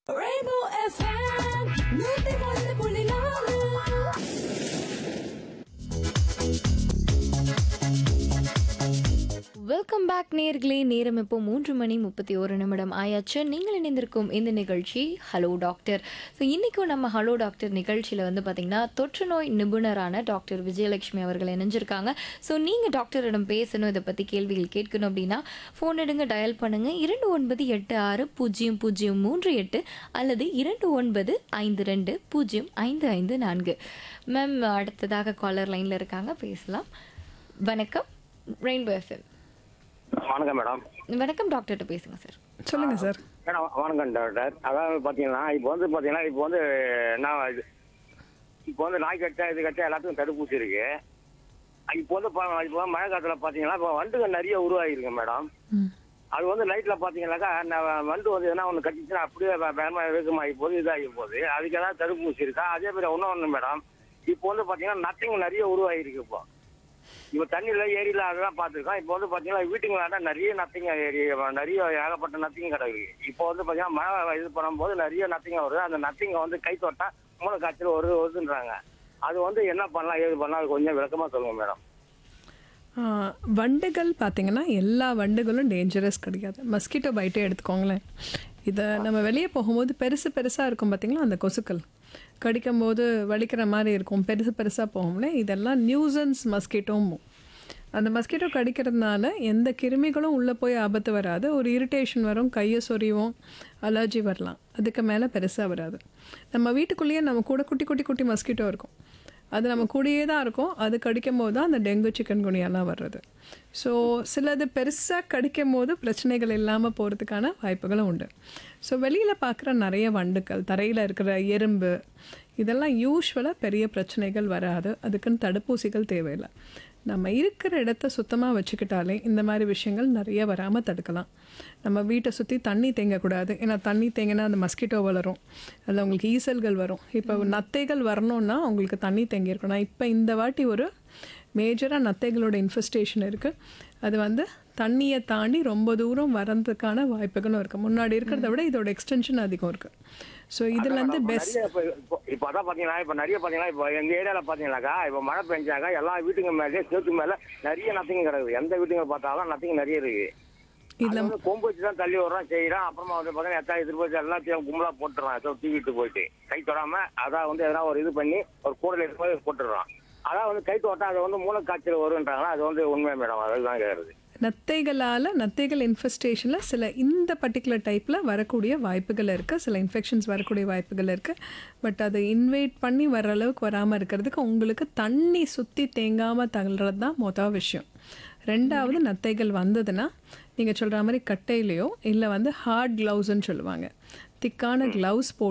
Rainbow FM, நூத்தி ஒன்று புள்ளி நாலு வெல்கம் பேக் நேர்களே நேரம் இப்போ மூன்று மணி முப்பத்தி ஒரு நிமிடம் ஆயாச்சு நீங்கள் இணைந்திருக்கும் இந்த நிகழ்ச்சி ஹலோ டாக்டர் ஸோ இன்றைக்கும் நம்ம ஹலோ டாக்டர் நிகழ்ச்சியில் வந்து பார்த்திங்கன்னா தொற்று நோய் நிபுணரான டாக்டர் விஜயலட்சுமி அவர்கள் இணைஞ்சிருக்காங்க ஸோ நீங்கள் டாக்டரிடம் பேசணும் இதை பற்றி கேள்விகள் கேட்கணும் அப்படின்னா ஃபோன் எடுங்க டயல் பண்ணுங்கள் இரண்டு ஒன்பது எட்டு ஆறு பூஜ்ஜியம் பூஜ்ஜியம் மூன்று எட்டு அல்லது இரண்டு ஒன்பது ஐந்து ரெண்டு பூஜ்ஜியம் ஐந்து ஐந்து நான்கு மேம் அடுத்ததாக காலர் லைனில் இருக்காங்க பேசலாம் வணக்கம் ரெயின்போ எஃப்எம் வணக்கம் மேடம் வணக்கம் டாக்டர்கிட்ட பேசுங்க சார் சொல்லுங்க சார் மேடம் வணக்கம் டாக்டர் அதாவது பார்த்தீங்கன்னா இப்போ வந்து பார்த்தீங்கன்னா இப்போ வந்து நான் இது இப்போ வந்து நாய் கட்டா இது கட்டா எல்லாத்துக்கும் தடுப்பூசி இருக்கு இப்போ வந்து பா- இப்போ மழை காலத்தில் பார்த்தீங்கன்னா இப்போ வண்டுகள் நிறைய உருவாகிருக்கு மேடம் அது வந்து நைட்டில் பார்த்தீங்கன்னாக்கா நான் வண்டு வந்து என்ன ஒன்று கட்டிச்சுன்னா அப்படியே வே- வேகமா வேகமாகி போகுது இதாகி போகுது அதுக்கு ஏதாவது தடுப்பூசி இருக்கா அதே மாதிரி இன்னொன்று மேடம் இப்போ வந்து பார்த்தீங்கன்னா நத்திங் நிறைய உருவாகிருக்கு இப்போ இப்போ தண்ணியில் ஏரியில் அதெல்லாம் பார்த்துருக்கோம் இப்போ வந்து பார்த்தீங்கன்னா வீட்டுங்களாண்ட நிறைய நத்திங்க ஏரி நிறைய ஏகப்பட்ட நத்திங்க கிடக்கு இப்போ வந்து பார்த்தீங்கன்னா மழை இது பண்ணும்போது நிறைய நத்திங்க வருது அந்த நத்திங்க வந்து கை தொட்டா மூளை காய்ச்சல் வருது வருதுன்றாங்க அது வந்து என்ன பண்ணலாம் ஏது பண்ணலாம் அது கொஞ்சம் விளக்கமாக சொல்லுங்கள் மேடம் ஆ, வண்டுகள் பார்த்தீங்கன்னா எல்லா வண்டுகளும் டேஞ்சரஸ் கிடையாது மஸ்கிட்டோ பைட்டே எடுத்துக்கோங்களேன் இதை நம்ம வெளியே போகும்போது பெருசு பெருசாக இருக்கும் பார்த்தீங்களா அந்த கொசுக்கள் கடிக்கும் போது வலிக்கிற மாதிரி இருக்கும் பெருசு பெருசாக போகும்ல இதெல்லாம் நியூசன்ஸ் மஸ்கிட்டோவும் அந்த மஸ்கிட்டோ கடிக்கிறதுனால எந்த கிருமிகளும் உள்ளே போய் ஆபத்து வராது ஒரு இரிட்டேஷன் வரும் கையை சொறிவோம் அலர்ஜி வரலாம் அதுக்கு மேலே பெருசாக வராது நம்ம வீட்டுக்குள்ளேயே நம்ம கூட குட்டி குட்டி குட்டி மஸ்கிட்டோ இருக்கும் அது நம்ம கூடயே தான் இருக்கும் அது கடிக்கும் போது தான் அந்த டெங்கு சிக்கன் குனியெல்லாம் வர்றது ஸோ சிலது பெருசாக கடிக்கும் போது பிரச்சனைகள் இல்லாமல் போகிறதுக்கான வாய்ப்புகளும் உண்டு ஸோ வெளியில் பார்க்குற நிறைய வண்டுக்கள் தரையில் இருக்கிற எறும்பு இதெல்லாம் யூஸ்வலாக பெரிய பிரச்சனைகள் வராது அதுக்குன்னு தடுப்பூசிகள் தேவையில்லை நம்ம இருக்கிற இடத்த சுத்தமாக வச்சுக்கிட்டாலே இந்த மாதிரி விஷயங்கள் நிறைய வராமல் தடுக்கலாம் நம்ம வீட்டை சுற்றி தண்ணி தேங்கக்கூடாது ஏன்னா தண்ணி தேங்கினா அந்த மஸ்கிட்டோ வளரும் அதில் உங்களுக்கு ஈசல்கள் வரும் இப்போ நத்தைகள் வரணும்னா உங்களுக்கு தண்ணி தேங்கியிருக்கும் நான் இப்போ இந்த வாட்டி ஒரு மேஜராக நத்தைகளோட இன்ஃபெஸ்டேஷன் இருக்குது அது வந்து தண்ணியை தாண்டி ரொம்ப தூரம் வரதுக்கான வாய்ப்புகளும் இருக்குது முன்னாடி இருக்கிறத விட இதோட எக்ஸ்டென்ஷன் அதிகம் இருக்குது ஸோ இதுலேருந்து இப்போ பெஸ்ட் நிறைய இப்போ- இப்போ இப்போ அதான் பார்த்தீங்கன்னா இப்போ நிறைய பார்த்தீங்கன்னா இப்போ எங்கள் ஏரியாவில் பார்த்தீங்கன்னாக்கா இப்போ மழை பெஞ்சாக்கா எல்லா வீட்டுங்க மேலேயே சேத்து மேலே நிறைய நத்திங்க கிடக்குது எந்த வீட்டுங்க பார்த்தாலும் நத்திங்க நிறைய இருக்குது இதுல அது வந்து கொம்பு வச்சு தான் தள்ளி விடுறோம் செய்யறோம் அப்புறமா வந்து பார்த்தீங்கன்னா எத்தனை எடுத்துட்டு போயிட்டு எல்லாத்தையும் கும்பலா போட்டுறான் ஏதோ தூக்கிட்டு போயிட்டு கை தொடாம அதான் வந்து எதனா ஒரு இது பண்ணி ஒரு கூடல எடுத்து போய் போட்டுடுறான் அதான் வந்து கை தொட்டா அது வந்து மூளைக்காய்ச்சல் வருன்றாங்களா அது வந்து உண்மை மேடம் அதுதான் கேட்கறது நத்தைகளால் நத்தைகள் இன்ஃபெஸ்டேஷனில் சில இந்த பர்டிகுலர் டைப்பில் வரக்கூடிய வாய்ப்புகள் இருக்குது சில இன்ஃபெக்ஷன்ஸ் வரக்கூடிய வாய்ப்புகள் இருக்குது பட் அதை இன்வைட் பண்ணி வர அளவுக்கு வராமல் இருக்கிறதுக்கு உங்களுக்கு தண்ணி சுற்றி தேங்காமல் தள்ளுறது தான் மொதல் விஷயம் ரெண்டாவது நத்தைகள் வந்ததுன்னா நீங்கள் சொல்கிற மாதிரி கட்டையிலையோ இல்லை வந்து ஹார்ட் க்ளவுஸ்ன்னு சொல்லுவாங்க திக்கான க்ளவுஸ் போட்டு